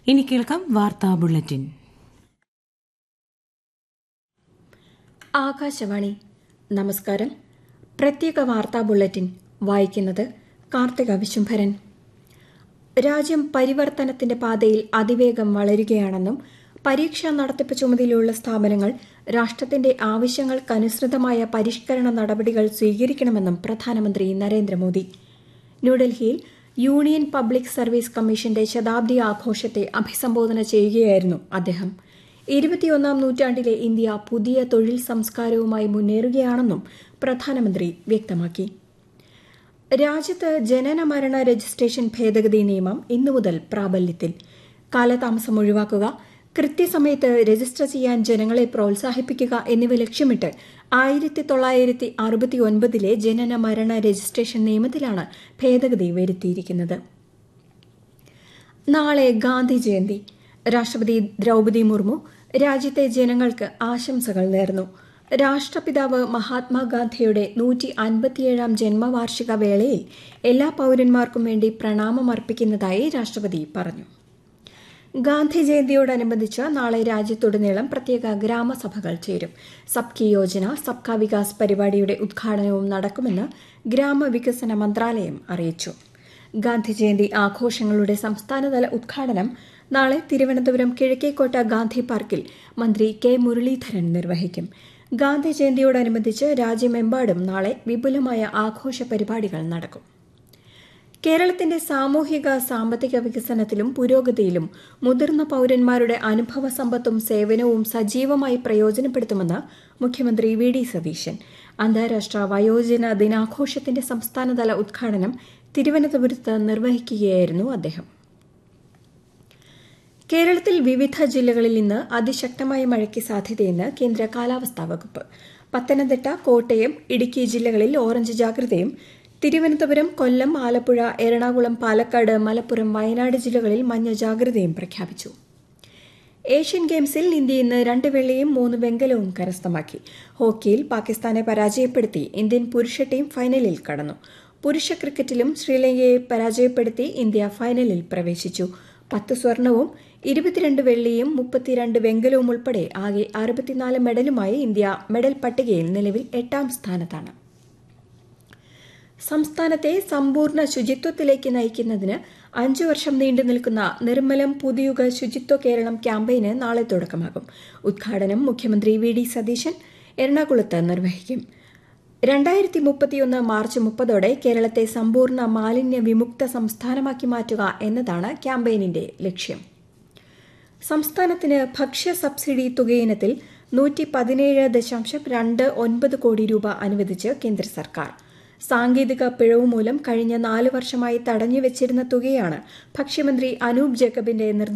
ഇനി കേൾക്കാം വാർത്താ ബുള്ളറ്റിൻ ആകാശവാണി നമസ്കാരം പ്രത്യേക വാർത്താ ബുള്ളറ്റിൻ വായിക്കുന്നത് കാർത്തിക വിശുംഭരൻ രാജ്യം പരിവർത്തനത്തിന്റെ പാതയിൽ അതിവേഗം വളരുകയാണെന്നും പരീക്ഷാ നടത്തിപ്പ് ചുമതലയുള്ള സ്ഥാപനങ്ങൾ രാഷ്ട്രത്തിന്റെ ആവശ്യങ്ങൾക്കനുസൃതമായ പരിഷ്കരണ നടപടികൾ സ്വീകരിക്കണമെന്നും പ്രധാനമന്ത്രി നരേന്ദ്രമോദി ന്യൂഡൽഹിയിൽ യൂണിയൻ പബ്ലിക് സർവീസ് കമ്മീഷന്റെ ശതാബ്ദി ആഘോഷത്തെ അഭിസംബോധന ചെയ്യുകയായിരുന്നു അദ്ദേഹം ഇരുപത്തിയൊന്നാം നൂറ്റാണ്ടിലെ ഇന്ത്യ പുതിയ തൊഴിൽ സംസ്കാരവുമായി മുന്നേറുകയാണെന്നും പ്രധാനമന്ത്രി വ്യക്തമാക്കി രാജ്യത്ത് ജനന മരണ രജിസ്ട്രേഷൻ ഭേദഗതി നിയമം ഇന്നു മുതൽ പ്രാബല്യത്തിൽ കാലതാമസം ഒഴിവാക്കുക കൃത്യസമയത്ത് രജിസ്റ്റർ ചെയ്യാൻ ജനങ്ങളെ പ്രോത്സാഹിപ്പിക്കുക എന്നിവ ലക്ഷ്യമിട്ട് ആയിരത്തി തൊള്ളായിരത്തി അറുപത്തി ഒൻപതിലെ ജനന മരണ രജിസ്ട്രേഷൻ നിയമത്തിലാണ് ഭേദഗതി വരുത്തിയിരിക്കുന്നത് നാളെ ഗാന്ധി ജയന്തി രാഷ്ട്രപതി ദ്രൗപദി മുർമു രാജ്യത്തെ ജനങ്ങൾക്ക് ആശംസകൾ നേർന്നു രാഷ്ട്രപിതാവ് മഹാത്മാഗാന്ധിയുടെ നൂറ്റി അൻപത്തിയേഴാം ജന്മവാർഷിക വേളയിൽ എല്ലാ പൌരന്മാർക്കും വേണ്ടി പ്രണാമം അർപ്പിക്കുന്നതായി രാഷ്ട്രപതി പറഞ്ഞു ഗാന്ധി ജയന്തിയോടനുബന്ധിച്ച് നാളെ രാജ്യത്തുടനീളം പ്രത്യേക ഗ്രാമസഭകൾ ചേരും സബ്കി യോജന സബ്കാ വികാസ് പരിപാടിയുടെ ഉദ്ഘാടനവും നടക്കുമെന്ന് ഗ്രാമവികസന മന്ത്രാലയം അറിയിച്ചു ഗാന്ധി ജയന്തി ആഘോഷങ്ങളുടെ സംസ്ഥാനതല ഉദ്ഘാടനം നാളെ തിരുവനന്തപുരം കിഴക്കേക്കോട്ട ഗാന്ധി പാർക്കിൽ മന്ത്രി കെ മുരളീധരൻ നിർവഹിക്കും ഗാന്ധി ജയന്തിയോടനുബന്ധിച്ച് രാജ്യമെമ്പാടും നാളെ വിപുലമായ ആഘോഷ പരിപാടികൾ നടക്കും കേരളത്തിന്റെ സാമൂഹിക സാമ്പത്തിക വികസനത്തിലും പുരോഗതിയിലും മുതിർന്ന പൌരന്മാരുടെ അനുഭവ സമ്പത്തും സേവനവും സജീവമായി പ്രയോജനപ്പെടുത്തുമെന്ന് മുഖ്യമന്ത്രി വി ഡി സതീശൻ അന്താരാഷ്ട്ര വയോജന ദിനാഘോഷത്തിന്റെ സംസ്ഥാനതല ഉദ്ഘാടനം തിരുവനന്തപുരത്ത് നിർവഹിക്കുകയായിരുന്നു അദ്ദേഹം കേരളത്തിൽ വിവിധ ജില്ലകളിൽ ഇന്ന് അതിശക്തമായ മഴയ്ക്ക് സാധ്യതയെന്ന് കേന്ദ്ര കാലാവസ്ഥാ വകുപ്പ് പത്തനംതിട്ട കോട്ടയം ഇടുക്കി ജില്ലകളിൽ ഓറഞ്ച് ജാഗ്രതയും തിരുവനന്തപുരം കൊല്ലം ആലപ്പുഴ എറണാകുളം പാലക്കാട് മലപ്പുറം വയനാട് ജില്ലകളിൽ മഞ്ഞ ജാഗ്രതയും പ്രഖ്യാപിച്ചു ഏഷ്യൻ ഗെയിംസിൽ ഇന്ത്യ ഇന്ന് രണ്ട് വെള്ളിയും മൂന്ന് വെങ്കലവും കരസ്ഥമാക്കി ഹോക്കിയിൽ പാകിസ്ഥാനെ പരാജയപ്പെടുത്തി ഇന്ത്യൻ പുരുഷ ടീം ഫൈനലിൽ കടന്നു പുരുഷ ക്രിക്കറ്റിലും ശ്രീലങ്കയെ പരാജയപ്പെടുത്തി ഇന്ത്യ ഫൈനലിൽ പ്രവേശിച്ചു പത്ത് സ്വർണവും ഇരുപത്തിരണ്ട് വെള്ളിയും മുപ്പത്തിരണ്ട് വെങ്കലവും ഉൾപ്പെടെ ആകെ അറുപത്തിനാല് മെഡലുമായി ഇന്ത്യ മെഡൽ പട്ടികയിൽ നിലവിൽ എട്ടാം സ്ഥാനത്താണ് സംസ്ഥാനത്തെ സമ്പൂർണ്ണ ശുചിത്വത്തിലേക്ക് നയിക്കുന്നതിന് അഞ്ചു വർഷം നീണ്ടു നിൽക്കുന്ന നിർമ്മലം പുതിയുഗ ശുചിത്വ കേരളം ക്യാമ്പയിന് നാളെ തുടക്കമാകും ഉദ്ഘാടനം മുഖ്യമന്ത്രി വി ഡി സതീശൻ എറണാകുളത്ത് നിർവഹിക്കും രണ്ടായിരത്തി മുപ്പത്തിയൊന്ന് മാർച്ച് മുപ്പതോടെ കേരളത്തെ സമ്പൂർണ്ണ മാലിന്യ വിമുക്ത സംസ്ഥാനമാക്കി മാറ്റുക എന്നതാണ് ക്യാമ്പയിനിന്റെ ലക്ഷ്യം സംസ്ഥാനത്തിന് ഭക്ഷ്യ സബ്സിഡി തുകയിനത്തിൽ നൂറ്റി പതിനേഴ് ദശാംശം രണ്ട് ഒൻപത് കോടി രൂപ അനുവദിച്ച് കേന്ദ്ര സർക്കാർ സാങ്കേതിക പിഴവ് മൂലം കഴിഞ്ഞ നാല് വർഷമായി തടഞ്ഞുവച്ചിരുന്ന തുകയാണ് ഭക്ഷ്യമന്ത്രി അനൂപ് ജേക്കബിന്റെ നിർദ്ദേശം